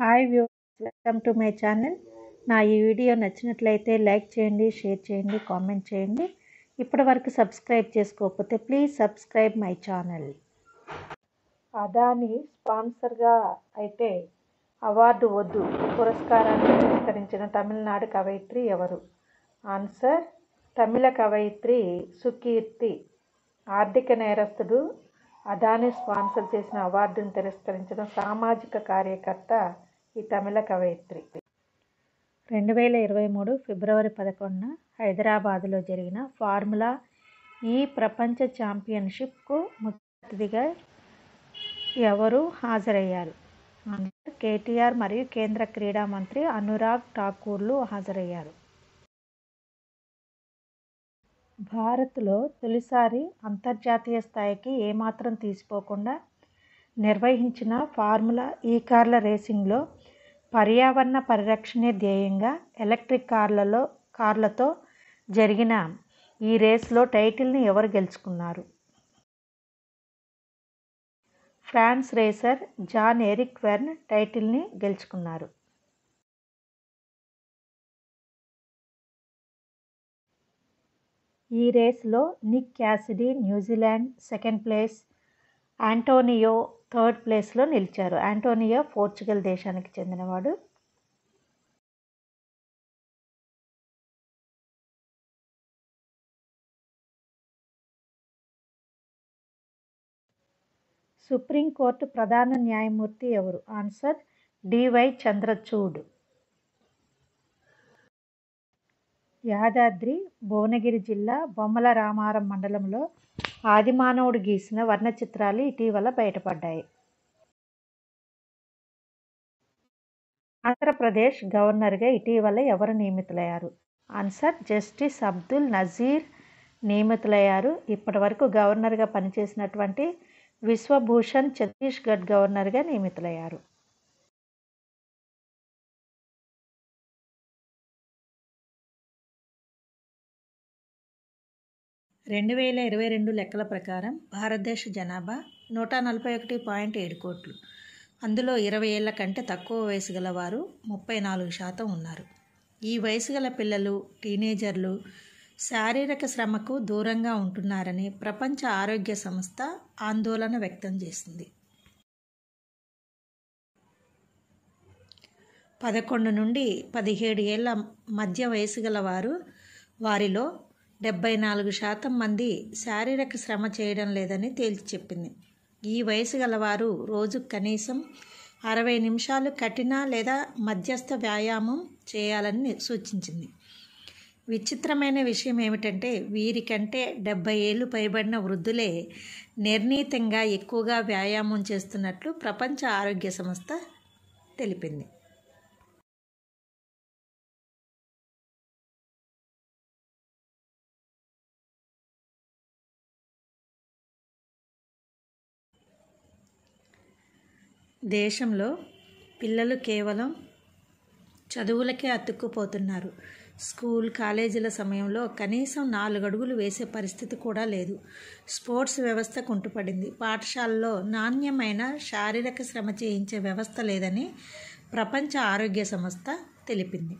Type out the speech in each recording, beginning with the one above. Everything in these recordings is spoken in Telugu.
hi viewers welcome to my channel నా ఈ వీడియో నచ్చినట్లయితే లైక్ చేయండి షేర్ చేయండి కామెంట్ చేయండి ఇప్పటి వరకు సబ్స్క్రైబ్ చేసుకోకపోతే please subscribe my channel Adani స్పాన్సర్గా అయితే అవార్డు వద్దు పురస్కారాన్ని పురస్కరించిన తమిళనాడు కవయిత్రి ఎవరు ఆన్సర్ తమిళ కవయిత్రి సుకీర్తి ఆర్థిక నేరస్తుడు అదాని స్పాన్సర్ చేసిన అవార్డును తిరస్కరించడం సామాజిక కార్యకర్త ఈ తమిళ కవయిత్రి రెండు వేల ఇరవై మూడు ఫిబ్రవరి పదకొండున హైదరాబాదులో జరిగిన ఫార్ములా ఈ ప్రపంచ ఛాంపియన్షిప్కు ముఖ్య అతిథిగా ఎవరు హాజరయ్యారు ఆన్సర్ కేటీఆర్ మరియు కేంద్ర క్రీడా మంత్రి అనురాగ్ ఠాకూర్లు హాజరయ్యారు భారత్లో తొలిసారి అంతర్జాతీయ స్థాయికి ఏమాత్రం తీసిపోకుండా నిర్వహించిన ఫార్ములా ఈ కార్ల రేసింగ్లో పర్యావరణ పరిరక్షణే ధ్యేయంగా ఎలక్ట్రిక్ కార్లలో కార్లతో జరిగిన ఈ రేస్లో టైటిల్ని ఎవరు గెలుచుకున్నారు France racer Jean Eric Vergne టైటిల్ని గెలుచుకున్నారు ఈ రేస్లో Nick Cassidy New Zealand second place Antonio third ప్లేస్లో నిలిచారు ఆంటోనియో పోర్చుగల్ దేశానికి చెందినవాడు సుప్రీంకోర్టు ప్రధాన న్యాయమూర్తి ఎవరు ఆన్సర్ డివై చంద్రచూడ్ యాదాద్రి భువనగిరి జిల్లా బొమ్మల రామారం మండలంలో ఆదిమానవుడు గీసిన వర్ణ చిత్రాలు ఇటీవల బయటపడ్డాయి ఆంధ్రప్రదేశ్ గవర్నర్గా ఇటీవల ఎవరు నియమితులయ్యారు ఆన్సర్ జస్టిస్ అబ్దుల్ నజీర్ నియమితులయ్యారు ఇప్పటి వరకు గవర్నర్గా పనిచేసినటువంటి విశ్వభూషణ్ ఛత్తీస్గఢ్ గవర్నర్గా నియమితులయ్యారు రెండు వేల ఇరవై రెండు లెక్కల ప్రకారం భారతదేశ జనాభా నూట నలభై ఒకటి పాయింట్ ఏడు కోట్లు అందులో ఇరవై ఏళ్ల కంటే తక్కువ వయసు గల వారు ముప్పై నాలుగు శాతం ఉన్నారు ఈ వయసు గల పిల్లలు టీనేజర్లు శారీరక శ్రమకు దూరంగా ఉంటున్నారని ప్రపంచ ఆరోగ్య సంస్థ ఆందోళన వ్యక్తం చేసింది పదకొండు నుండి పదిహేడు ఏళ్ళ మధ్య వయసు గల వారు వారిలో డెబ్బై నాలుగు శాతం మంది శారీరక శ్రమ చేయడం లేదని తేల్చి చెప్పింది ఈ వయసు గలవారు రోజు కనీసం అరవై నిమిషాలు కఠిన లేదా మధ్యస్థ వ్యాయామం చేయాలని సూచించింది విచిత్రమైన విషయం ఏమిటంటే వీరికంటే డెబ్బై ఏళ్ళు పైబడిన వృద్ధులే నిర్ణీతంగా ఎక్కువగా వ్యాయామం చేస్తున్నట్లు ప్రపంచ ఆరోగ్య సంస్థ తెలిపింది దేశంలో పిల్లలు కేవలం చదువులకే అతుక్కుపోతున్నారు స్కూల్ కాలేజీల సమయంలో కనీసం నాలుగు అడుగులు వేసే పరిస్థితి కూడా లేదు స్పోర్ట్స్ వ్యవస్థ కుంటుపడింది పాఠశాలలో నాణ్యమైన శారీరక శ్రమ చేయించే వ్యవస్థ లేదని ప్రపంచ ఆరోగ్య సంస్థ తెలిపింది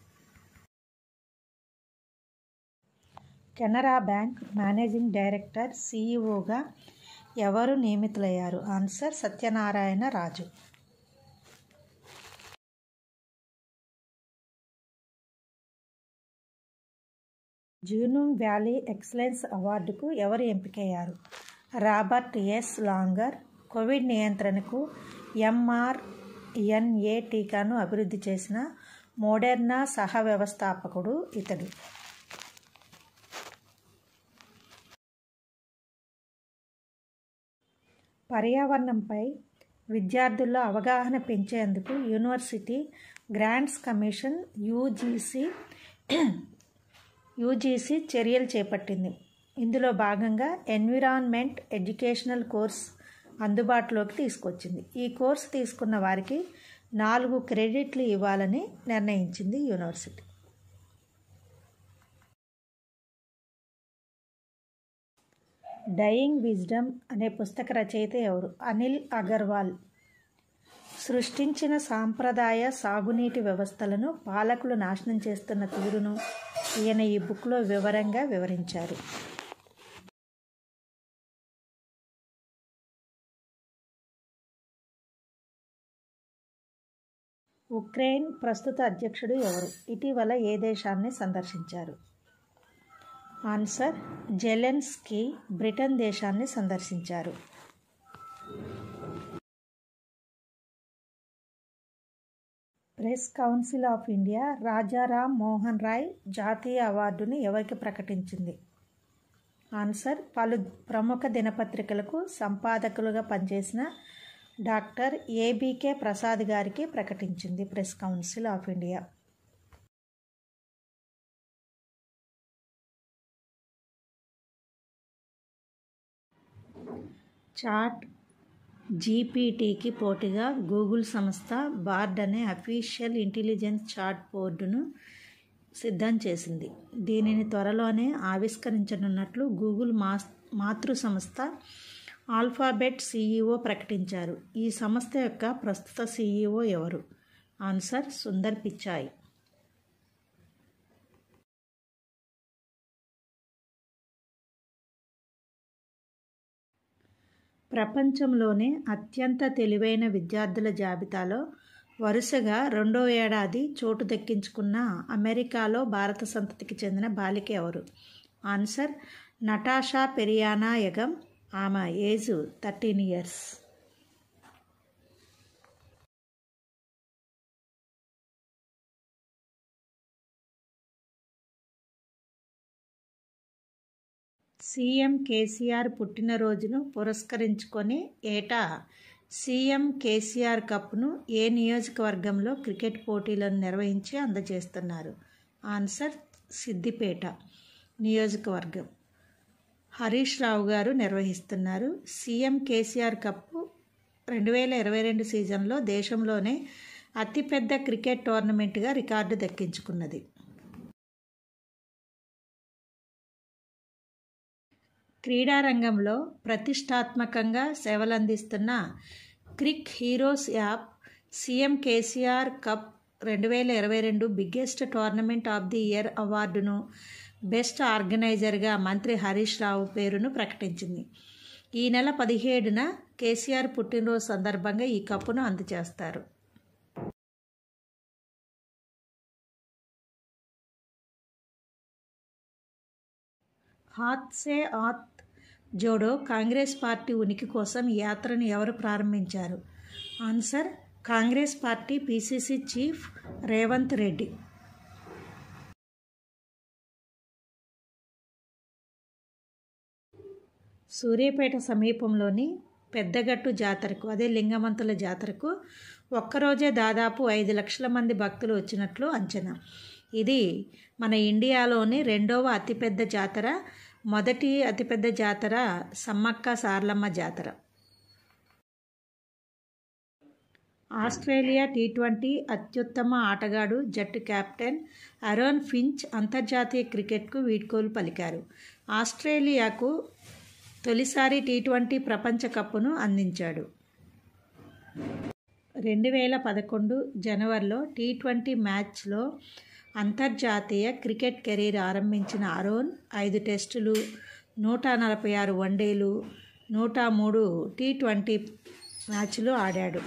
కెనరా బ్యాంక్ మేనేజింగ్ డైరెక్టర్ సిఇఓగా ఎవరు నియమితులయ్యారు ఆన్సర్ సత్యనారాయణ రాజు జూనూమ్ వ్యాలీ ఎక్సలెన్స్ అవార్డుకు ఎవరు ఎంపికయ్యారు రాబర్ట్ ఎస్ లాంగర్ కోవిడ్ నియంత్రణకు ఎంఆర్ఎన్ఏ టీకాను అభివృద్ధి చేసిన మోడెర్నా సహ వ్యవస్థాపకుడు ఇతడు పర్యావరణంపై విద్యార్థుల్లో అవగాహన పెంచేందుకు university grants commission UGC UGC చర్యలు చేపట్టింది ఇందులో భాగంగా ఎన్విరాన్మెంట్ ఎడ్యుకేషనల్ కోర్స్ అందుబాటులోకి తీసుకొచ్చింది ఈ కోర్సు తీసుకున్న వారికి నాలుగు క్రెడిట్లు ఇవ్వాలని నిర్ణయించింది యూనివర్సిటీ డయింగ్ విజ్డమ్ అనే పుస్తక రచయిత ఎవరు అనిల్ అగర్వాల్ సృష్టించిన సాంప్రదాయ సాగునీటి వ్యవస్థలను పాలకులు నాశనం చేస్తున్న తీరును ఈయన ఈ బుక్లో వివరంగా వివరించారు ఉక్రెయిన్ ప్రస్తుత అధ్యక్షుడు ఎవరు ఇటీవల ఏ దేశాన్ని సందర్శించారు ఆన్సర్ జెలెన్స్కీ బ్రిటన్ దేశాన్ని సందర్శించారు press council of India Rajaram Mohan Roy జాతీయ అవార్డును ఎవరికి ప్రకటించింది ఆన్సర్ పలు ప్రముఖ దినపత్రికలకు సంపాదకులుగా పనిచేసిన డాక్టర్ ఏబీకే ప్రసాద్ గారికి ప్రకటించింది press council of India chat జీపీటీకి పోటీగా గూగుల్ సంస్థ బార్డ్ అనే అఫీషియల్ ఇంటెలిజెన్స్ చాట్ బోర్డును సిద్ధం చేసింది దీనిని త్వరలోనే ఆవిష్కరించనున్నట్లు గూగుల్ మాస్ మాతృ సంస్థ ఆల్ఫాబెట్ సీఈఓ ప్రకటించారు ఈ సంస్థ యొక్క ప్రస్తుత సీఈఓ ఎవరు ఆన్సర్ సుందర్ పిచాయ్ ప్రపంచంలోనే అత్యంత తెలివైన విద్యార్థుల జాబితాలో వరుసగా రెండో ఏడాది చోటు దక్కించుకున్న అమెరికాలో భారత సంతతికి చెందిన బాలిక ఎవరు ఆన్సర్ నటాషా పెరియానా యగం ఆమె age thirteen years CM KCR పుట్టినరోజును పురస్కరించుకొని ఏటా సీఎం కేసీఆర్ కప్ను ఏ నియోజకవర్గంలో క్రికెట్ పోటీలను నిర్వహించి అందజేస్తున్నారు ఆన్సర్ సిద్దిపేట నియోజకవర్గం హరీష్ రావు గారు నిర్వహిస్తున్నారు సీఎం కేసీఆర్ కప్ రెండు వేల ఇరవై రెండు సీజన్లో దేశంలోనే అతిపెద్ద క్రికెట్ టోర్నమెంట్గా రికార్డు దక్కించుకున్నది క్రీడారంగంలో ప్రతిష్టాత్మకంగా సేవలందిస్తున్న cric heroes app CM KCR cup రెండు వేల ఇరవై రెండు biggest tournament of the year అవార్డును బెస్ట్ ఆర్గనైజర్గా మంత్రి హరీష్ రావు పేరును ప్రకటించింది ఈ నెల పదిహేడున కేసీఆర్ పుట్టినరోజు సందర్భంగా ఈ కప్పును అందజేస్తారు హాత్ సే ఆత్ జోడో కాంగ్రెస్ పార్టీ ఉనికి కోసం ఈ యాత్రను ఎవరు ప్రారంభించారు answer Congress party PCC chief Revanth Reddy Suryapet సమీపంలోని పెద్దగట్టు జాతరకు అదే లింగమంతుల జాతరకు ఒక్కరోజే దాదాపు ఐదు లక్షల మంది భక్తులు వచ్చినట్లు అంచనా ఇది మన ఇండియాలోని రెండవ అతిపెద్ద జాతర మొదటి అతిపెద్ద జాతర సమ్మక్క సార్లమ్మ జాతర ఆస్ట్రేలియా టీ ట్వంటీ అత్యుత్తమ ఆటగాడు జట్టు కెప్టెన్ అరోన్ ఫించ్ అంతర్జాతీయ క్రికెట్కు వీడ్కోలు పలికారు ఆస్ట్రేలియాకు తొలిసారి టీ ట్వంటీ ప్రపంచ కప్పును అందించాడు రెండు వేల పదకొండు జనవరిలో టీ ట్వంటీ మ్యాచ్లో అంతర్జాతీయ క్రికెట్ కెరీర్ ఆరంభించిన అరోన్ ఐదు టెస్టులు నూట నలభై ఆరు వన్డేలు నూట మూడు టీ ట్వంటీ మ్యాచ్లు ఆడాడు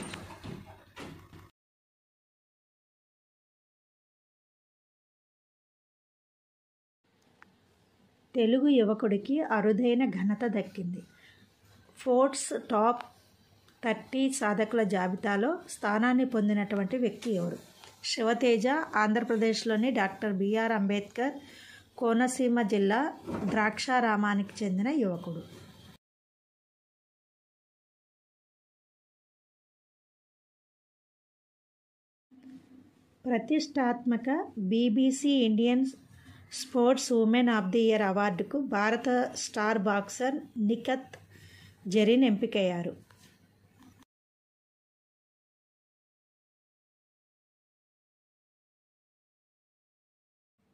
తెలుగు యువకుడికి అరుదైన ఘనత దక్కింది ఫోర్ట్స్ టాప్ థర్టీ సాధకుల జాబితాలో స్థానాన్ని పొందినటువంటి వ్యక్తి ఎవరు శివతేజ ఆంధ్రప్రదేశ్లోని డాక్టర్ బిఆర్ అంబేద్కర్ కోనసీమ జిల్లా ద్రాక్షారామానికి చెందిన యువకుడు ప్రతిష్టాత్మక BBC Indian sports women of the year అవార్డుకు భారత స్టార్ బాక్సర్ నిఖత్ జరీన్ ఎంపికయ్యారు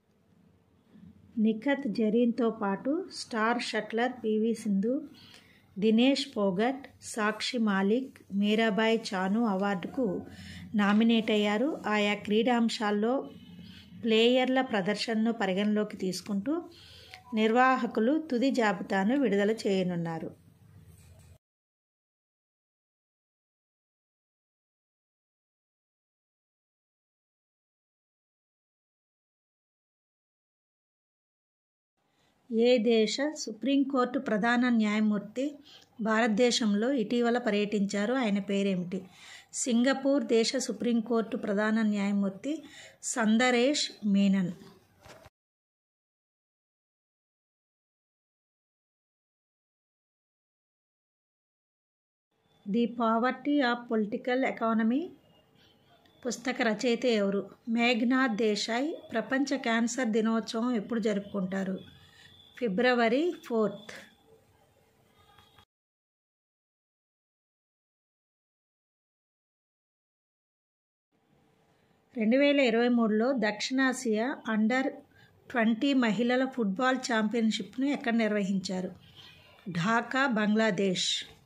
నిఖత్ జరీన్తో పాటు star shuttler PV Sindhu Dinesh Phogat Sakshi Malik Mirabai Chanu అవార్డుకు నామినేట్ అయ్యారు ఆయా క్రీడాంశాల్లో ప్లేయర్ల ప్రదర్శనను పరిగణలోకి తీసుకుంటూ నిర్వాహకులు తుది జాబితాను విడుదల చేయనున్నారు ఏ దేశ సుప్రీంకోర్టు ప్రధాన న్యాయమూర్తి భారతదేశంలో ఇటీవల పర్యటించారు ఆయన పేరేమిటి సింగపూర్ దేశ సుప్రీంకోర్టు ప్రధాన న్యాయమూర్తి Sundaresh Menon the poverty of political economy పుస్తక రచయిత ఎవరు మేఘనాథ్ దేశాయ్ ప్రపంచ క్యాన్సర్ దినోత్సవం ఎప్పుడు జరుపుకుంటారు ఫిబ్రవరి ఫోర్త్ రెండు వేల ఇరవై మూడులో దక్షిణాసియా అండర్ ట్వంటీ మహిళల ఫుట్బాల్ ఛాంపియన్షిప్ను ఎక్కడ నిర్వహించారు Dhaka Bangladesh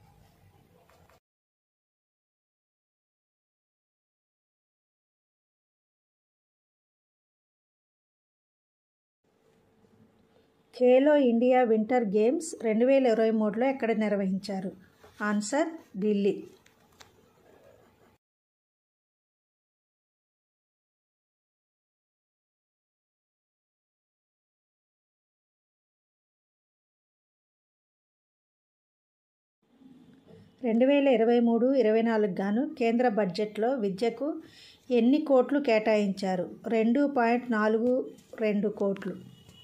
Khelo India winter games రెండు వేల ఇరవై మూడులో ఎక్కడ నిర్వహించారు ఆన్సర్ ఢిల్లీ రెండు వేల ఇరవై మూడు ఇరవై నాలుగు గాను కేంద్ర బడ్జెట్లో విద్యకు ఎన్ని కోట్లు కేటాయించారు రెండు పాయింట్ నాలుగు రెండు కోట్లు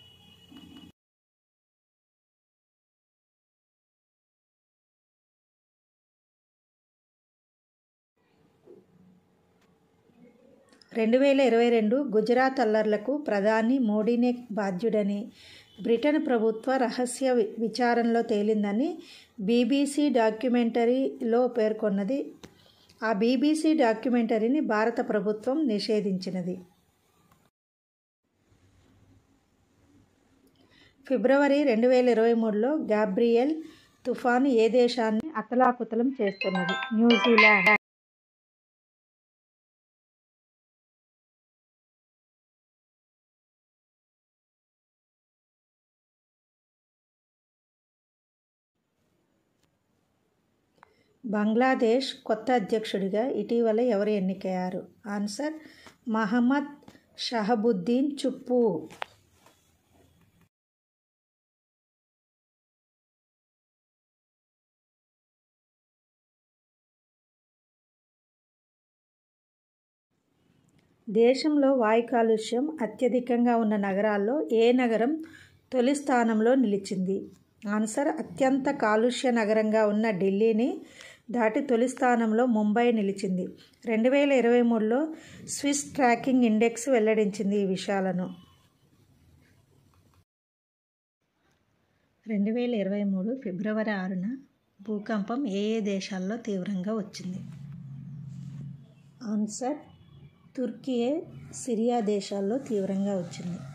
రెండు వేల ఇరవై రెండు గుజరాత్ అల్లర్లకు ప్రధాని మోడీనే బాధ్యుడని బ్రిటన్ ప్రభుత్వ రహస్య విచారణలో తేలిందని బీబీసీ డాక్యుమెంటరీలో పేర్కొన్నది ఆ బీబీసీ డాక్యుమెంటరీని భారత ప్రభుత్వం నిషేధించినది ఫిబ్రవరి రెండు వేల ఇరవై మూడులో గాబ్రియల్ తుఫాను ఏ దేశాన్ని అతలాకుతలం చేస్తున్నది న్యూజిలాండ్ బంగ్లాదేశ్ కొత్త అధ్యక్షుడిగా ఇటీవల ఎవరు ఎన్నికయ్యారు ఆన్సర్ మహమ్మద్ షహబుద్దీన్ చుప్పు దేశంలో వాయు కాలుష్యం అత్యధికంగా ఉన్న నగరాల్లో ఏ నగరం తొలి స్థానంలో నిలిచింది ఆన్సర్ అత్యంత కాలుష్య నగరంగా ఉన్న ఢిల్లీని దాటి తొలి స్థానంలో ముంబై నిలిచింది రెండు వేల ఇరవై మూడులో స్విస్ ట్రాకింగ్ ఇండెక్స్ వెల్లడించింది ఈ విషయాలను రెండు వేల ఇరవై మూడు ఫిబ్రవరి ఆరున భూకంపం ఏ ఏ దేశాల్లో తీవ్రంగా వచ్చింది ఆన్సర్ తుర్కియే సిరియా దేశాల్లో తీవ్రంగా వచ్చింది